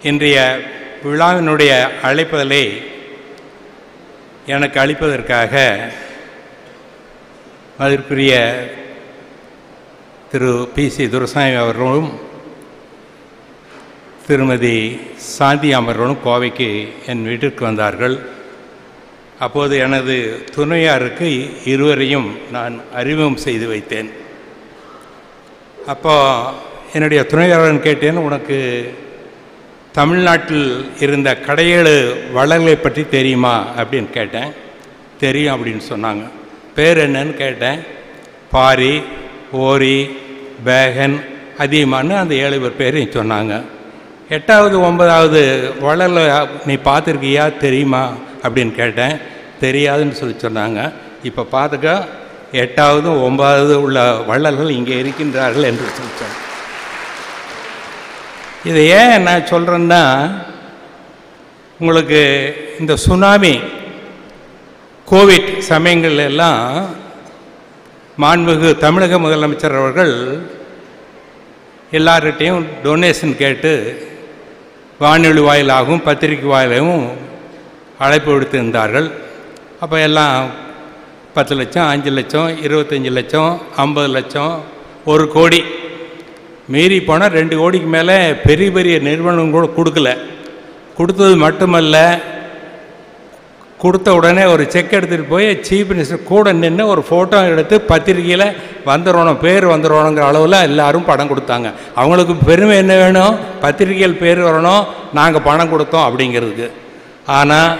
இன்றைய விழாவினுடைய அழைப்பதலை எனக்கு அளிப்பதற்காக மதிப்பிற்குரிய திரு பி சி துரசாமி அவர்களும் திருமதி சாந்தி அவர்களும் கோவைக்கு என் வீட்டிற்கு வந்தார்கள் அப்போது எனது துணையாருக்கு இருவரையும் நான் அறிமுகம் செய்து வைத்தேன் அப்போ என்னுடைய துணையாளன் கேட்டேன் உனக்கு தமிழ்நாட்டில் இருந்த கடையேழு வளர்களை பற்றி தெரியுமா அப்படின்னு கேட்டேன் தெரியும் அப்படின்னு சொன்னாங்க பேர் என்னன்னு கேட்டேன் பாரி ஓரி பேகன் அதிகமானு அந்த ஏழு பேர் பேரையும் சொன்னாங்க எட்டாவது ஒன்பதாவது வளரில் நீ பார்த்துருக்கியா தெரியுமா அப்படின்னு கேட்டேன் தெரியாதுன்னு சொல்லி சொன்னாங்க இப்போ பார்த்துக்க எட்டாவது ஒன்பதாவது உள்ள வள்ளல்கள் இங்கே இருக்கின்றார்கள் என்று சொல்லி சொன்னாங்க இதை ஏன் நான் சொல்கிறேன்னா உங்களுக்கு இந்த சுனாமி கோவிட் சமயங்கள் எல்லாம் மாண்புமிகு தமிழக முதலமைச்சர் அவர்கள் எல்லார்கிட்டையும் டொனேஷன் கேட்டு வானொலி வாயிலாகவும் பத்திரிகை வாயிலாகவும் அழைப்பு விடுத்திருந்தார்கள் அப்போ எல்லாம் பத்து லட்சம் அஞ்சு லட்சம் இருபத்தஞ்சி லட்சம் ஐம்பது லட்சம் ஒரு கோடி மீறி போனால் ரெண்டு கோடிக்கு மேலே பெரிய பெரிய நிறுவனம் கூட கொடுக்கல கொடுத்தது மட்டுமல்ல கொடுத்த உடனே ஒரு செக் எடுத்துகிட்டு போய் சீஃப் மினிஸ்டர் கூட நின்று ஒரு ஃபோட்டோ எடுத்து பத்திரிக்கையில் வந்துடணும் பேர் வந்துடணுங்கிற அளவில் எல்லாரும் பணம் கொடுத்தாங்க அவங்களுக்கு பெருமை என்ன வேணும் பத்திரிகையில் பேர் வரணும் நாங்கள் பணம் கொடுத்தோம் அப்படிங்கிறதுக்கு ஆனால்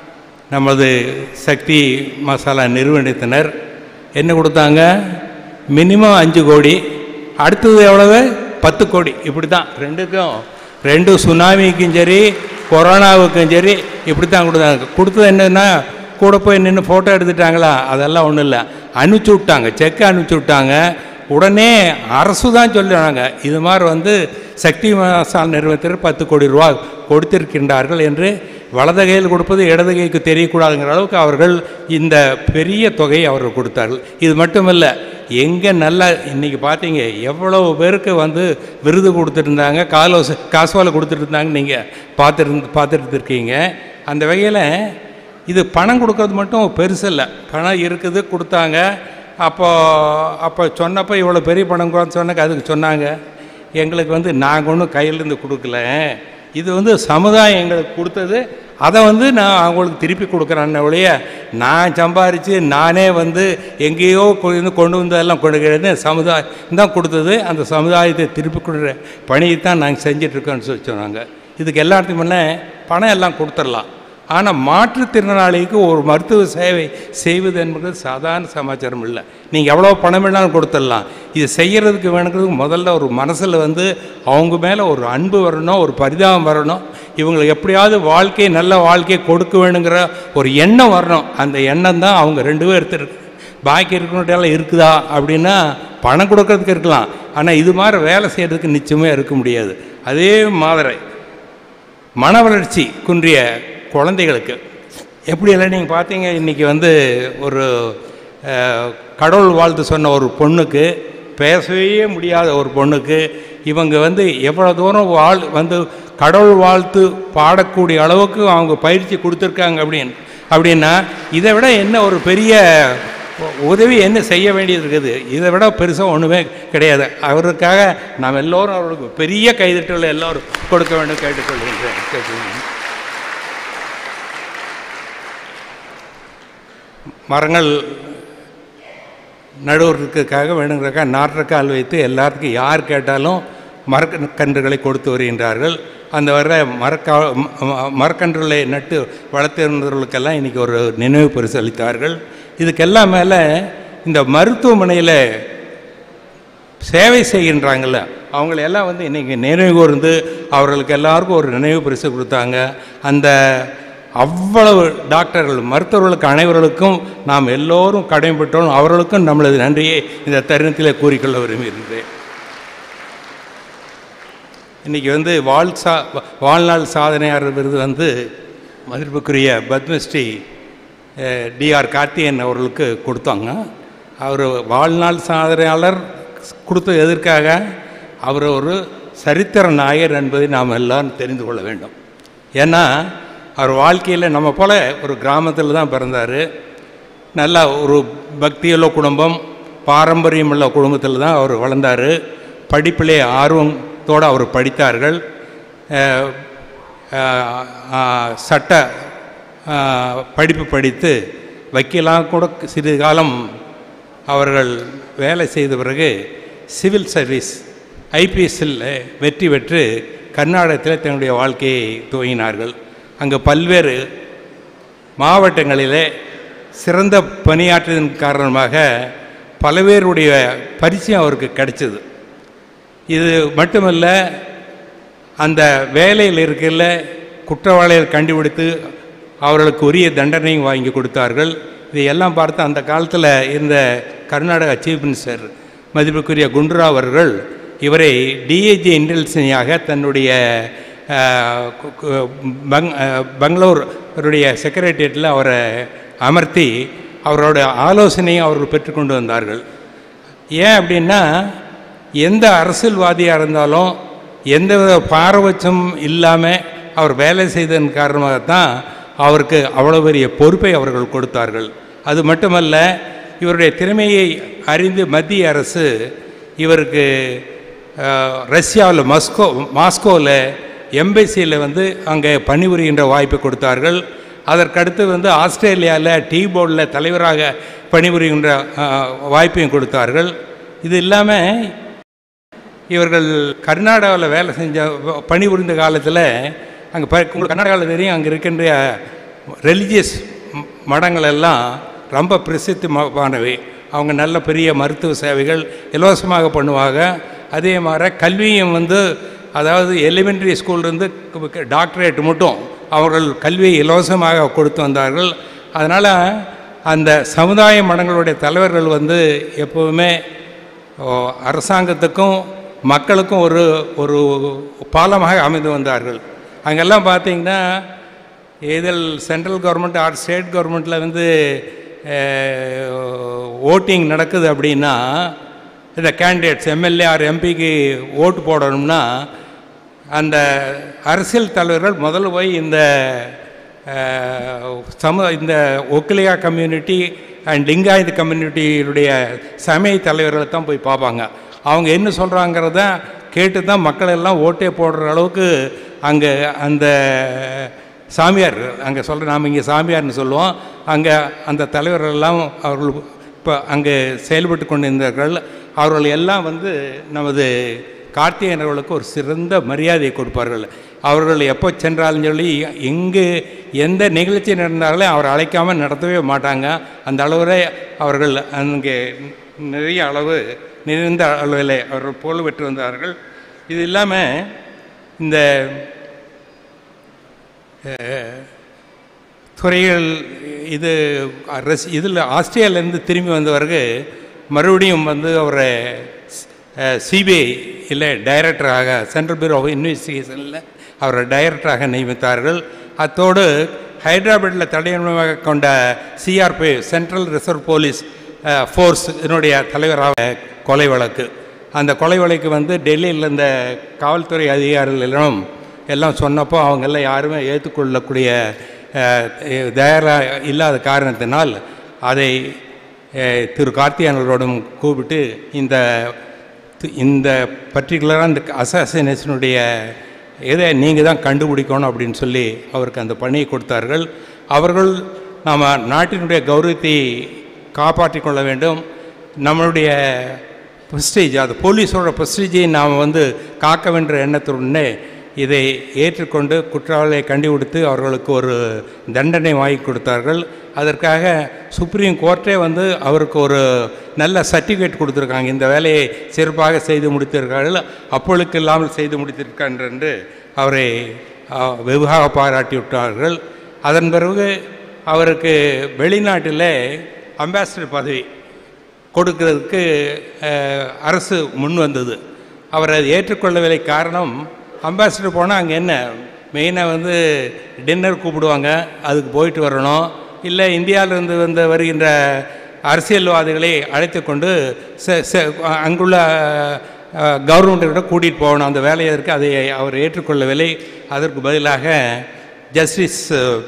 நமது சக்தி மசாலா நிறுவனத்தினர் என்ன கொடுத்தாங்க மினிமம் அஞ்சு கோடி அடுத்தது எவ்வளவு பத்து கோடி இப்படி தான் ரெண்டுக்கும் ரெண்டு சுனாமிக்கும் சரி கொரோனாவுக்கும் சரி இப்படி தான் கொடுத்தாங்க கொடுத்தது என்னன்னா கூட போய் நின்று ஃபோட்டோ எடுத்துட்டாங்களா அதெல்லாம் ஒன்றும் இல்லை அனுப்பிச்சி விட்டாங்க செக்கை அனுப்பிச்சி விட்டாங்க உடனே அரசு தான் சொல்லுறாங்க இது மாதிரி வந்து சக்தி மசால் நிறுவனத்திற்கு பத்து கோடி ரூபா கொடுத்திருக்கின்றார்கள் என்று வலது கையில் கொடுப்பது இடது கைக்கு தெரியக்கூடாதுங்கிற அளவுக்கு அவர்கள் இந்த பெரிய தொகையை அவர்கள் கொடுத்தார்கள் இது மட்டுமல்ல எங்கே நல்லா இன்றைக்கி பார்த்தீங்க எவ்வளவு பேருக்கு வந்து விருது கொடுத்துருந்தாங்க காலோச காசுவால் கொடுத்துட்டு நீங்கள் பார்த்துருந்து பார்த்துட்டு இருக்கீங்க அந்த வகையில் இது பணம் கொடுக்கறது மட்டும் பெருசு இல்லை பணம் இருக்குது கொடுத்தாங்க அப்போ அப்போ சொன்னப்போ இவ்வளோ பெரிய பணம் கொடுத்து சொன்னாக்க அதுக்கு சொன்னாங்க எங்களுக்கு வந்து நாங்கள் ஒன்றும் கையிலேருந்து கொடுக்கல இது வந்து சமுதாயம் எங்களுக்கு கொடுத்தது அதை வந்து நான் அவங்களுக்கு திருப்பி கொடுக்குறேன்ன ஒழிய நான் சம்பாரித்து நானே வந்து எங்கேயோ கொண்டு கொண்டு வந்ததெல்லாம் கொடுக்கிறது சமுதாயம் தான் கொடுத்தது அந்த சமுதாயத்தை திருப்பி கொடுக்குற பணியை தான் நாங்கள் செஞ்சிட்ருக்கோன்னு சொல்லி சொன்னாங்க இதுக்கு எல்லாத்துக்கும் முன்னே பணம் எல்லாம் கொடுத்துடலாம் ஆனால் மாற்றுத்திறனாளிக்கு ஒரு மருத்துவ சேவை செய்வது என்பது சாதாரண சமாச்சாரம் இல்லை நீங்கள் எவ்வளோ பணம் வேணாலும் கொடுத்துடலாம் இது செய்கிறதுக்கு வேணுங்கிறது முதல்ல ஒரு மனசில் வந்து அவங்க மேலே ஒரு அன்பு வரணும் ஒரு பரிதாபம் வரணும் இவங்களுக்கு எப்படியாவது வாழ்க்கையை நல்ல வாழ்க்கையை கொடுக்க வேணுங்கிற ஒரு எண்ணம் வரணும் அந்த எண்ணம் தான் அவங்க ரெண்டு பேர் இருக்கு பாக்கி இருக்கிறவங்கள்ட்ட இருக்குதா அப்படின்னா பணம் கொடுக்கறதுக்கு இருக்கலாம் ஆனால் இது மாதிரி வேலை செய்கிறதுக்கு நிச்சயமே இருக்க முடியாது அதே மாதிரி மன வளர்ச்சி குன்றிய குழந்தைகளுக்கு எப்படியெல்லாம் நீங்கள் பார்த்தீங்க இன்றைக்கி வந்து ஒரு கடவுள் வாழ்த்து சொன்ன ஒரு பொண்ணுக்கு பேசவே முடியாத ஒரு பொண்ணுக்கு இவங்க வந்து எவ்வளோ தூரம் வாழ் வந்து கடவுள் வாழ்த்து பாடக்கூடிய அளவுக்கு அவங்க பயிற்சி கொடுத்துருக்காங்க அப்படின்னு அப்படின்னா இதை விட என்ன ஒரு பெரிய உதவி என்ன செய்ய வேண்டியது இருக்குது இதை விட பெருசாக ஒன்றுமே கிடையாது அவருக்காக நாம் எல்லோரும் அவருக்கு பெரிய கைதட்டல் எல்லோரும் கொடுக்க வேண்டும் கேட்டுக்கொள்கின்றேன் கேட்டுக்கொள்கிறேன் மரங்கள் நடுவதற்காக வேணுங்கிறக்காக நாற்றக்கால் வைத்து எல்லாத்துக்கும் யார் கேட்டாலும் மரக்கன்றுகளை கொடுத்து வருகின்றார்கள் அந்த வர மரக்கா மரக்கன்றுகளை நட்டு வளர்த்திருந்தவர்களுக்கெல்லாம் இன்றைக்கி ஒரு நினைவு பரிசு அளித்தார்கள் இதுக்கெல்லாம் மேலே இந்த மருத்துவமனையில் சேவை செய்கின்றாங்கள்ல அவங்களெல்லாம் வந்து இன்றைக்கி நினைவு கூர்ந்து அவர்களுக்கு எல்லாருக்கும் ஒரு நினைவு பரிசு கொடுத்தாங்க அந்த அவ்வளவு டாக்டர்கள் மருத்துவர்களுக்கு அனைவர்களுக்கும் நாம் எல்லோரும் கடமைப்பட்டோம் அவர்களுக்கும் நம்மளது நன்றியை இந்த தருணத்தில் கூறிக்கொள்ள விரும்புகின்றேன் இன்றைக்கி வந்து வாழ் சா வாழ்நாள் சாதனையாளர் விருது வந்து மதிப்புக்குரிய பத்மஸ்ரீ டிஆர் கார்த்தியன் அவர்களுக்கு கொடுத்தாங்க அவர் வாழ்நாள் சாதனையாளர் கொடுத்த எதற்காக அவர் ஒரு சரித்திர நாயர் என்பதை நாம் எல்லாரும் தெரிந்து கொள்ள வேண்டும் ஏன்னா அவர் வாழ்க்கையில் நம்ம போல ஒரு கிராமத்தில் தான் பிறந்தார் நல்ல ஒரு பக்தியுள்ள குடும்பம் பாரம்பரியமுள்ள குடும்பத்தில் தான் அவர் வளர்ந்தார் படிப்பிலே ஆர்வத்தோடு அவர் படித்தார்கள் அஹ், அஹ், அஹ், சட்ட அஹ், படிப்பு படித்து வக்கீலாக கூட சிறிது காலம் அவர்கள் வேலை செய்த பிறகு சிவில் சர்வீஸ் ஐபிஎஸ்ஸில் வெற்றி பெற்று கர்நாடகத்தில் தன்னுடைய வாழ்க்கையை துவங்கினார்கள் அங்கே பல்வேறு மாவட்டங்களிலே சிறந்த பணியாற்றியதன் காரணமாக பல பேருடைய பரிச்சயம் அவருக்கு கிடைச்சது இது மட்டுமல்ல அந்த வேலையில் இருக்கல குற்றவாளிகள் கண்டுபிடித்து அவர்களுக்கு உரிய தண்டனையும் வாங்கி கொடுத்தார்கள் இதையெல்லாம் பார்த்து அந்த காலத்தில் இருந்த கர்நாடகா சீஃப் மினிஸ்டர் மதிப்புக்குரிய குண்டுராவ் அவர்கள் இவரை டிஏஜி இன்டெலிஜென்ஸியாக தன்னுடைய அஹ், கு- கு- பங் அஹ், பெங்களூருடைய செக்ரட்டரியேட்டில் அவரை அமர்த்தி அவரோட ஆலோசனையும் அவர்கள் பெற்றுக்கொண்டு வந்தார்கள் ஏன் அப்படின்னா எந்த அரசியல்வாதியாக இருந்தாலும் எந்தவித பாரபட்சம் இல்லாமல் அவர் வேலை செய்ததன் காரணமாகத்தான் அவருக்கு அவ்வளோ பெரிய பொறுப்பை அவர்கள் கொடுத்தார்கள் அது மட்டுமல்ல இவருடைய திறமையை அறிந்து மத்திய அரசு இவருக்கு அஹ், ரஷ்யாவில் மஸ்கோ மாஸ்கோவில் எம்பசியில் வந்து அங்கே பணிபுரிகின்ற வாய்ப்பை கொடுத்தார்கள் அதற்கடுத்து வந்து ஆஸ்திரேலியாவில் டீ போர்டில் தலைவராக பணிபுரிகின்ற அஹ், வாய்ப்பையும் கொடுத்தார்கள் இது இல்லாமல் இவர்கள் கர்நாடகாவில் வேலை செஞ்ச பணிபுரிந்த காலத்தில் அங்கே ப உங்களுக்கு கர்நாடகாவில் தெரியும் அங்கே இருக்கின்ற ரெலிஜியஸ் மடங்கள் எல்லாம் ரொம்ப பிரசித்தமானவை அவங்க நல்ல பெரிய மருத்துவ சேவைகள் இலவசமாக பண்ணுவாங்க அதே மாதிரி கல்வியும் வந்து அதாவது எலிமெண்ட்ரி ஸ்கூல்லேருந்து டாக்டரேட் மட்டும் அவர்கள் கல்வியை இலவசமாக கொடுத்து வந்தார்கள் அதனால் அந்த சமுதாய மடங்களுடைய தலைவர்கள் வந்து எப்போவுமே ஓ, அரசாங்கத்துக்கும் மக்களுக்கும் ஒரு ஒரு பாலமாக அமைந்து வந்தார்கள் அங்கெல்லாம் பார்த்தீங்கன்னா இதில் சென்ட்ரல் கவர்மெண்ட் ஆர் ஸ்டேட் கவர்மெண்ட்டில் வந்து ஓட்டிங் நடக்குது அப்படின்னா இந்த கேண்டிடேட்ஸ் எம்எல்ஏ ஆர் எம்பிக்கு ஓட்டு போடணும்னா அந்த அரசியல் தலைவர்கள் முதல்ல போய் இந்த அஹ், சமு இந்த ஒக்கிலியா கம்யூனிட்டி அண்ட் லிங்காயத் கம்யூனிட்டியுடைய சமய தலைவர்களை தான் போய் பார்ப்பாங்க அவங்க என்ன சொல்கிறாங்கிறத கேட்டு தான் மக்கள் எல்லாம் ஓட்டே போடுற அளவுக்கு அங்கே அந்த சாமியார் அங்கே சொல்கிற நாம் இங்கே சாமியார்னு சொல்லுவோம் அங்கே அந்த தலைவர்கள் எல்லாம் அவர்கள் இப்போ அங்கே செயல்பட்டு கொண்டிருந்தார்கள் அவர்கள் எல்லாம் வந்து நமது கார்த்திகேயன் அவர்களுக்கு ஒரு சிறந்த மரியாதையை கொடுப்பார்கள் அவர்கள் எப்போ சென்றாலும் சொல்லி எங்கு எந்த நிகழ்ச்சி நடந்தாலும் அவர் அழைக்காமல் நடத்தவே மாட்டாங்க அந்த அளவில் அவர்கள் அங்கே நிறைய அளவு நிறைந்த அளவில் அவர்கள் புகழ் பெற்று வந்தார்கள் இது இல்லாமல் இந்த அஹ், துறைகள் இது ரஸ் இதில் ஆஸ்திரேலியாவிலேருந்து திரும்பி வந்தவருக்கு மறுபடியும் வந்து அவரை சிபிஐ இல்லை டைரக்டராக சென்ட்ரல் பியூரோ ஆஃப் இன்வெஸ்டிகேஷனில் அவரை டைரக்டராக நியமித்தார்கள் அத்தோடு ஹைதராபாத்தில் தலைமையாக கொண்ட CRP Central Reserve Police Force இதனுடைய தலைவராக கொலை வழக்கு அந்த கொலை வழக்கு வந்து டெல்லியில் இந்த காவல்துறை அதிகாரிகளிடம் எல்லாம் சொன்னப்போ அவங்கெல்லாம் யாருமே ஏற்றுக்கொள்ளக்கூடிய தயாராக இல்லாத காரணத்தினால் அதை அஹ், திரு கார்த்தியானவரோடும் கூப்பிட்டு இந்த தி- இந்த பர்டிகுலராக இந்த அசாசினேஷனுடைய இதை நீங்கள் தான் கண்டுபிடிக்கணும் அப்படின்னு சொல்லி அவருக்கு அந்த பணியை கொடுத்தார்கள் அவர்கள் நாம் நாட்டினுடைய கௌரவத்தை காப்பாற்றிக் கொள்ள வேண்டும் நம்மளுடைய ப்ரெஸ்டீஜ் அது போலீஸோட ப்ரெஸ்டீஜை நாம் வந்து காக்க வேண்டிய எண்ணத்துடனே இதை ஏற்றுக்கொண்டு குற்றவாளியை கண்டுபிடித்து அவர்களுக்கு ஒரு தண்டனை வாங்கி கொடுத்தார்கள் அதற்காக சுப்ரீம் கோர்ட்டே வந்து அவருக்கு ஒரு நல்ல சர்டிஃபிகேட் கொடுத்துருக்காங்க இந்த வேலையை சிறப்பாக செய்து முடித்திருக்கார்கள் அப்பொழுக்கு இல்லாமல் செய்து முடித்திருக்கார் என்று அவரை அஹ், வெகுவாக பாராட்டி விட்டார்கள் அதன் பிறகு அவருக்கு வெளிநாட்டில் அம்பாசிடர் பதவி கொடுக்கிறதுக்கு அஹ், அரசு முன் வந்தது அவர் அதை ஏற்றுக்கொள்ளவில்லை காரணம் அம்பாசிடர் போனால் அங்கே என்ன மெயினாக வந்து டின்னர் கூப்பிடுவாங்க அதுக்கு போயிட்டு வரணும் இல்லை இந்தியாவிலிருந்து வந்து வருகின்ற அரசியல்வாதிகளை அழைத்து கொண்டு செ- செ- அங்குள்ள கவர்மெண்ட்டிட்ட கூட்டிகிட்டு போகணும் அந்த வேலையை இருக்கு அதை அவர் ஏற்றுக்கொள்ளவில்லை அதற்கு பதிலாக ஜஸ்டிஸ்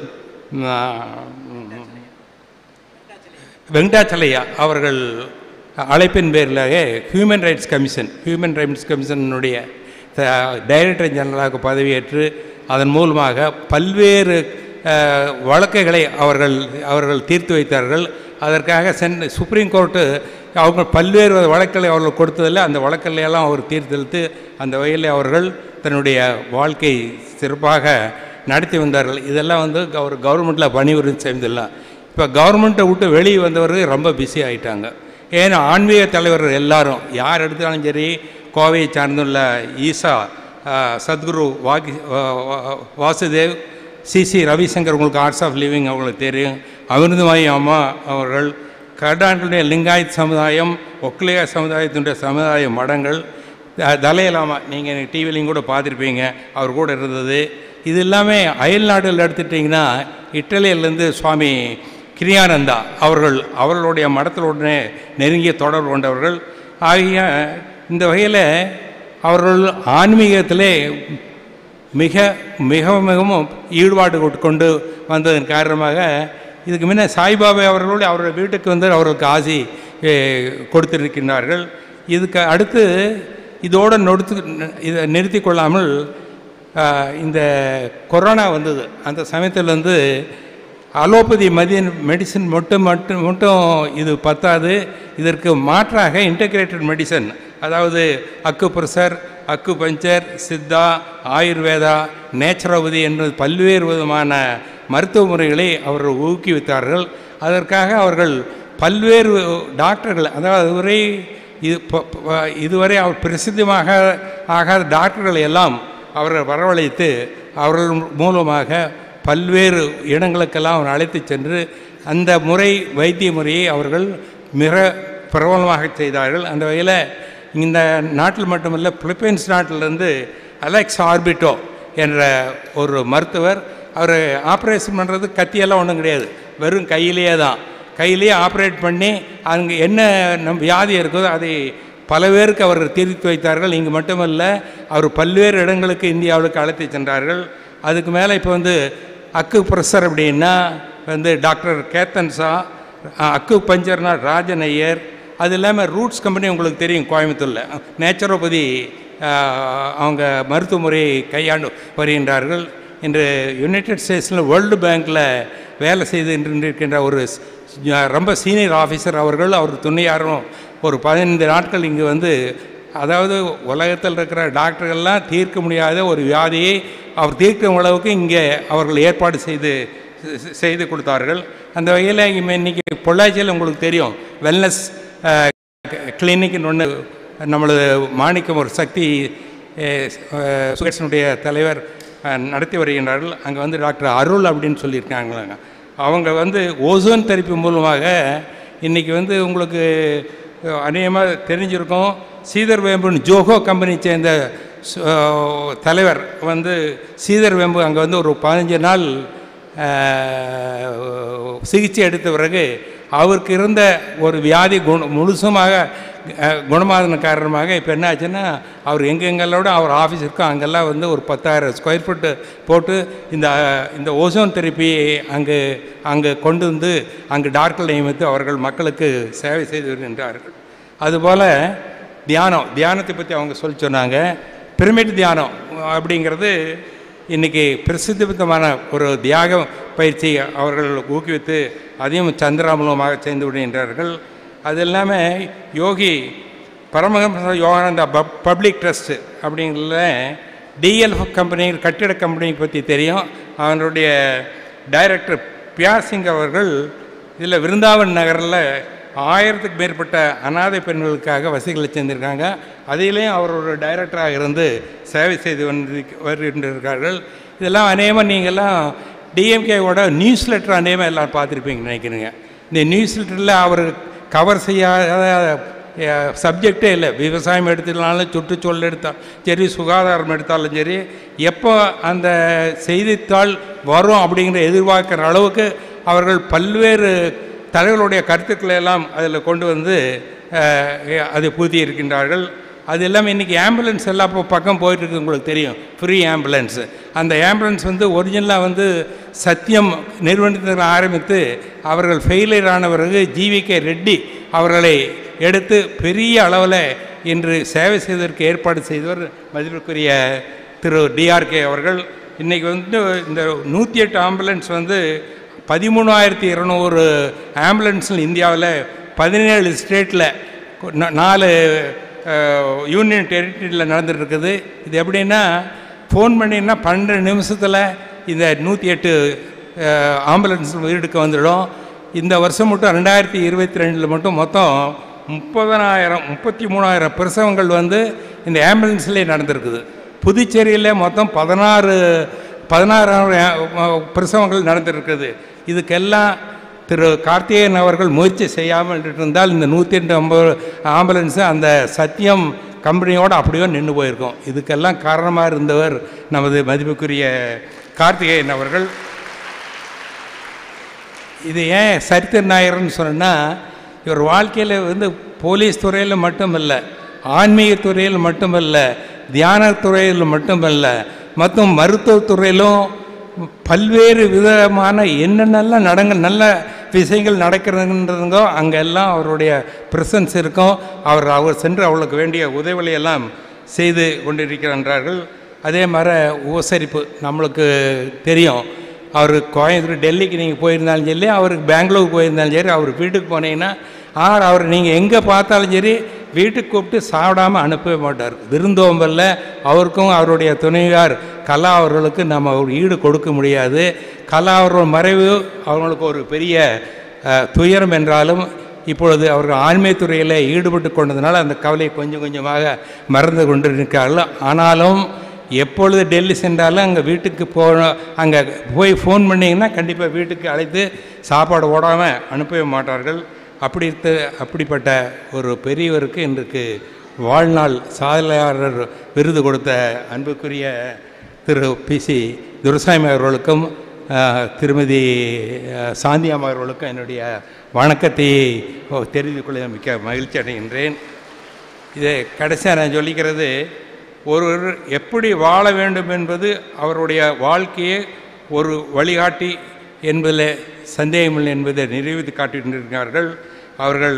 வெங்கடாச்சலையா அவர்கள் அழைப்பின் பேரிலாக Human Rights Commission Human Rights கமிஷனுடைய டைரக்டர் ஜெனரலாக பதவியேற்று அதன் மூலமாக பல்வேறு அஹ், வழக்குகளை அவர்கள் அவர்கள் தீர்த்து வைத்தார்கள் அதற்காக சென் சுப்ரீம் கோர்ட்டு அவங்க பல்வேறு வழக்குகளை அவர்கள் கொடுத்ததில் அந்த வழக்குகளை எல்லாம் அவர் தீர்த்தெடுத்து அந்த வகையில் அவர்கள் தன்னுடைய வாழ்க்கை சிறப்பாக நடத்தி வந்தார்கள் இதெல்லாம் வந்து அவர் கவர்மெண்ட்டில் பணிபுரிந்து செய்தெல்லாம் இப்போ கவர்மெண்ட்டை விட்டு வெளியே வந்தவர்கள் ரொம்ப பிஸி ஆகிட்டாங்க ஏன்னா ஆன்மீக தலைவர்கள் எல்லாரும் யார் எடுத்தாலும் சரி கோவையை சார்ந்துள்ள ஈசா ஆஹ், சத்குரு வாகி வா- வா- வாசுதேவ் சிசி ரவிசங்கர் உங்களுக்கு ஆர்ட்ஸ் ஆஃப் லிவிங் அவங்களுக்கு தெரியும் அமிர்தமாயி அம்மா அவர்கள் கர்நாடனுடைய லிங்காயத் சமுதாயம் ஒக்லியா சமுதாயத்தினுடைய சமுதாய மடங்கள் த- தலையலாமா நீங்கள் டிவிலையும் கூட பார்த்துருப்பீங்க அவர் கூட இருந்தது இது எல்லாமே அயல் நாடுகள் எடுத்துட்டிங்கன்னா இட்டலியிலேருந்து சுவாமி கிரியானந்தா அவர்கள் அவர்களுடைய மடத்திலுடனே நெருங்கிய தொடர்பு கொண்டவர்கள் ஆகிய இந்த வகையில் அவர்கள் ஆன்மீகத்திலே மிக மிக மிகவும் ஈடுபாடு கொண்டு- கொண்டு வந்ததன் காரணமாக இதுக்கு முன்ன சாய்பாபா அவர்களோடு அவருடைய வீட்டுக்கு வந்து அவர்களுக்கு ஆசி ஏ, கொடுத்திருக்கின்றார்கள் இதுக்கு அடுத்து இதோடு நொடுத்து இதை நிறுத்தி கொள்ளாமல் ஆ, இந்த கொரோனா வந்தது அந்த சமயத்தில் வந்து அலோபதி மதிய மெடிசன் மட்டும் மட்டும் மட்டும் இது பத்தாது இதற்கு மாற்றாக இன்டகிரேட்டட் மெடிசன் அதாவது அக்கு ப்ரெஷர் அக்கு பஞ்சர் சித்தா ஆயுர்வேதா நேச்சுரோபதி என்று பல்வேறு விதமான மருத்துவ முறைகளை அவர்கள் ஊக்குவித்தார்கள் அதற்காக அவர்கள் பல்வேறு டாக்டர்கள் அதாவது அதுவரை இது ப- ப- இதுவரை அவர் பிரசித்தமாக ஆகாத டாக்டர்களை எல்லாம் அவர்கள் வரவழைத்து அவர்கள் மூலமாக பல்வேறு இடங்களுக்கெல்லாம் அவர் அழைத்து சென்று அந்த முறை வைத்திய முறையை அவர்கள் மிக பிரபலமாக செய்தார்கள் அந்த வகையில் இந்த நாட்டில் மட்டுமல்ல பிலிப்பைன்ஸ் நாட்டிலிருந்து அலெக்ஸ் ஆர்பிட்டோ என்ற ஒரு மருத்துவர் அவர் ஆப்ரேஷன் பண்ணுறது கத்தியெல்லாம் ஒன்றும் கிடையாது வெறும் கையிலேயே தான் கையிலேயே ஆப்ரேட் பண்ணி அங்கே என்ன நம் வியாதி இருக்குதோ அதை பல பேருக்கு அவர் தீர்த்து வைத்தார்கள் இங்கு மட்டுமல்ல அவர் பல்வேறு இடங்களுக்கு இந்தியாவுக்கு அழைத்து சென்றார்கள் அதுக்கு மேலே இப்போ வந்து அக்கு ப்ரெஷர் அப்படின்னா வந்து டாக்டர் கேத்தன் ஷா அஹ், அக்கு பஞ்சர்னா ராஜன் ஐயர் அது இல்லாமல் ரூட்ஸ் கம்பெனி உங்களுக்கு தெரியும் கோயம்புத்தூரில் நேச்சுரோபதி அஹ், அவங்க மருத்துவ முறையை கையாண்டு வருகின்றார்கள் இன்று யுனைடெட் ஸ்டேட்ஸில் வேர்ல்டு பேங்க்கில் வேலை செய்து இருக்கின்ற ஒரு ஸ்- ரொம்ப சீனியர் ஆஃபீஸர் அவர்கள் அவர் துணையாரும் ஒரு பதினைந்து நாட்கள் இங்கு வந்து அதாவது உலகத்தில் இருக்கிற டாக்டர்கள்லாம் தீர்க்க முடியாத ஒரு வியாதியை அவர் தீர்க்கும் அளவுக்கு இங்கே அவர்கள் ஏற்பாடு செய்து செ- செய்து கொடுத்தார்கள் அந்த வகையில் இன்னைக்கு பொள்ளாச்சியில் உங்களுக்கு தெரியும் வெல்னஸ் கிளினிக்னு ஒன்று நம்மளது மாணிக்கம் ஒரு சக்தி சுகேஷனுடைய தலைவர் அஹ், நடத்தி வருகின்றார்கள் அங்கே வந்து டாக்டர் அருள் அப்படின்னு சொல்லியிருக்காங்களாங்க அவங்க வந்து ஓசோன் தெரப்பி மூலமாக இன்றைக்கி வந்து உங்களுக்கு அநேகமாக தெரிஞ்சிருக்கும் சீதர் வேம்புன்னு ஜோஹோ கம்பெனி சேர்ந்த சு- அஹ், தலைவர் வந்து சீதர் வேம்பு அங்கே வந்து ஒரு பதினஞ்சு நாள் அஹ், சிகிச்சை எடுத்த பிறகு அவருக்கு இருந்த ஒரு வியாதி குண முழுசுமாக அஹ், குணமாதன காரணமாக இப்போ என்ன ஆச்சுன்னா அவர் எங்கெங்கெல்லோட அவர் ஆஃபீஸ் இருக்கோ அங்கெல்லாம் வந்து ஒரு பத்தாயிரம் ஸ்கொயர் ஃபீட்டு போட்டு இந்த அஹ், இந்த ஓசோன் தெரப்பி அங்கு அங்கே கொண்டு வந்து அங்கு டாக்டர் நியமித்து அவர்கள் மக்களுக்கு சேவை செய்து வருகின்றார்கள் அதுபோல் தியானம் தியானத்தை பற்றி அவங்க சொல்லி சொன்னாங்க பிரமிட் தியானம் அப்படிங்கிறது இன்றைக்கி பிரசித்தமான ஒரு தியாக பயிற்சி அவர்கள் ஊக்குவித்து அதையும் சந்திரா மூலமாக செய்து விடுகின்றார்கள் அது இல்லாமல் Yogi Paramahansa Yogananda pub public trust அப்படிங்கிறதுல டிஎல்எஃப் கம்பெனி கட்டிட கம்பெனி பற்றி தெரியும் அவனுடைய டைரக்டர் பியார் சிங் அவர்கள் இதில் விருந்தாவன் நகரில் ஆயிரத்துக்கு மேற்பட்ட அனாதை பெண்களுக்காக வசதிகளை செஞ்சுருக்காங்க அதிலேயும் அவர் ஒரு டைரக்டராக இருந்து சேவை செய்து வந்து வருகின்றிருக்கார்கள் இதெல்லாம் அநேகமாக நீங்கள்லாம் டிஎம்கேவோட நியூஸ் லெட்டர் அநேகமாக எல்லாம் பார்த்துருப்பீங்க நினைக்கிறீங்க இந்த நியூஸ் லெட்டரில் அவர் கவர் செய்யாத சப்ஜெக்டே இல்லை விவசாயம் எடுத்துனாலும் சுற்றுச்சூழல் எடுத்தாலும் சரி சுகாதாரம் எடுத்தாலும் சரி எப்போ அந்த செய்தித்தாள் வரும் அப்படிங்கிற எதிர்பார்க்குற அளவுக்கு அவர்கள் பல்வேறு தலைவர்களுடைய கருத்துக்களை எல்லாம் அதில் கொண்டு வந்து அஹ், அதை பூத்தி இருக்கின்றார்கள் அது இல்லாமல் இன்றைக்கி ஆம்புலன்ஸ் எல்லாம் இப்போ பக்கம் போயிட்டு இருக்கு உங்களுக்கு தெரியும் ஃப்ரீ ஆம்புலன்ஸ் அந்த ஆம்புலன்ஸ் வந்து ஒரிஜினலாக வந்து சத்தியம் நிறுவனத்தில் ஆரம்பித்து அவர்கள் ஃபெயிலியர் ஆன பிறகு ஜிவிகே ரெட்டி அவர்களை எடுத்து பெரிய அளவில் இன்று சேவை செய்வதற்கு ஏற்பாடு செய்தவர் மதிப்பிற்குரிய திரு டிஆர்கே அவர்கள் இன்றைக்கி வந்து இந்த நூற்றி எட்டு ஆம்புலன்ஸ் வந்து பதிமூணாயிரத்தி இரநூறு ஆம்புலன்ஸில் இந்தியாவில் பதினேழு ஸ்டேட்டில் நாலு அஹ், யூனியன் டெரிட்டரியில் நடந்துட்டு இருக்குது இது எப்படின்னா ஃபோன் பண்ணினா பன்னெண்டு நிமிஷத்தில் இந்த நூற்றி எட்டு அஹ், ஆம்புலன்ஸ் வீடுக்கு வந்துடும் இந்த வருஷம் மட்டும் ரெண்டாயிரத்தி இருபத்தி ரெண்டில் மட்டும் மொத்தம் முப்பதனாயிரம் முப்பத்தி மூணாயிரம் பிரசவங்கள் வந்து இந்த ஆம்புலன்ஸ்லேயே நடந்திருக்குது புதுச்சேரியில் மொத்தம் பதினாறு பதினாறாயிரம் பிரசவங்கள் நடந்திருக்குது இதுக்கெல்லாம் திரு கார்த்திகேயன் அவர்கள் முயற்சி செய்யாமல் இருந்தால் இந்த நூற்றி ரெண்டு ஐம்பது ஆம்புலன்ஸு அந்த சத்தியம் கம்பெனியோடு அப்படியே நின்று போயிருக்கோம் இதுக்கெல்லாம் காரணமாக இருந்தவர் நமது மதிப்புக்குரிய கார்த்திகேயன் அவர்கள் இது ஏன் சரித்திர நாயகர்னு சொன்னால் இவர் வாழ்க்கையில் வந்து போலீஸ் துறையில் மட்டுமல்ல ஆன்மீக துறையில் மட்டுமல்ல தியான துறையில் மட்டுமல்ல மற்றும் மருத்துவத்துறையிலும் பல்வேறு விதமான என்னென்னலாம் நடங்க நல்ல விஷயங்கள் நடக்கிறதுன்றதுங்கோ அங்கெல்லாம் அவருடைய ப்ரெசன்ஸ் இருக்கும் அவர் அவர் சென்று அவளுக்கு வேண்டிய உதவிகளையெல்லாம் செய்து கொண்டிருக்கிறார்கள் அதே மாதிரி உபசரிப்பு நம்மளுக்கு தெரியும் அவர் கோயம்புத்தூர் டெல்லிக்கு நீங்கள் போயிருந்தாலும் சரி அவருக்கு பெங்களூர் போயிருந்தாலும் சரி அவர் வீட்டுக்கு போனீங்கன்னா ஆர் அவர் நீங்கள் எங்கே பார்த்தாலும் சரி வீட்டுக்கு கூப்பிட்டு சாப்பிடாம அனுப்பவே மாட்டார் விருந்தோம்பல்ல அவருக்கும் அவருடைய துணைவியார் கலா அவர்களுக்கு நம்ம ஒரு ஈடு கொடுக்க முடியாது கலா அவர்கள் மறைவு அவங்களுக்கு ஒரு பெரிய அஹ், துயரம் என்றாலும் இப்பொழுது அவர்கள் ஆன்மீகத்துறையில் ஈடுபட்டு கொண்டதுனால அந்த கவலையை கொஞ்சம் கொஞ்சமாக மறந்து கொண்டு இருக்கிறார்கள் ஆனாலும் எப்பொழுது டெல்லி சென்றாலும் அங்கே வீட்டுக்கு போன அங்கே போய் ஃபோன் பண்ணிங்கன்னா கண்டிப்பாக வீட்டுக்கு அழைத்து சாப்பாடு ஓடாமல் அனுப்பவே மாட்டார்கள் அப்படி இருக்க அப்படிப்பட்ட ஒரு பெரியவருக்கு இன்றைக்கு வாழ்நாள் சாதனையாளர் விருது கொடுத்த அன்புக்குரிய திரு பி சி துரசாமி அவர்களுக்கும் அஹ், திருமதி அஹ், சாந்தியாம் அவர்களுக்கும் என்னுடைய வணக்கத்தை தெரிந்து கொள்ள மிக்க மகிழ்ச்சி அடைகின்றேன் இதை கடைசியாக நான் சொல்லிக்கிறது ஒருவர் எப்படி வாழ வேண்டும் என்பது அவருடைய வாழ்க்கையை ஒரு வழிகாட்டி என்பதில் சந்தேகமில்லை என்பதை நிரூபித்து காட்டியிருக்கிறார்கள் அவர்கள்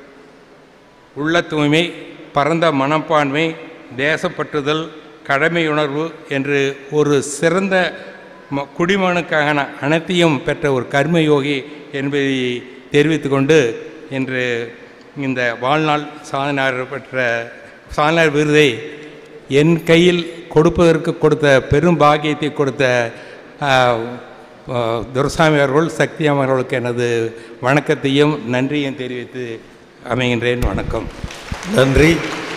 உள்ள தூய்மை பரந்த மனப்பான்மை தேசப்பற்றுதல் கடமையுணர்வு என்று ஒரு சிறந்த ம குடிமகனுக்கான அனைத்தையும் பெற்ற ஒரு கர்மயோகி என்பதை தெரிவித்து கொண்டு இன்று இந்த வாழ்நாள் சாதனையாளர் பெற்ற சாதனையாளர் விருதை என் கையில் கொடுப்பதற்கு கொடுத்த பெரும் பாக்கியத்தை கொடுத்த ஆ, ஆ, துரசாமி அவர்கள் சக்தி அவர்களுக்கு எனது வணக்கத்தையும் நன்றியும் தெரிவித்து அமைகின்றேன் வணக்கம் நன்றி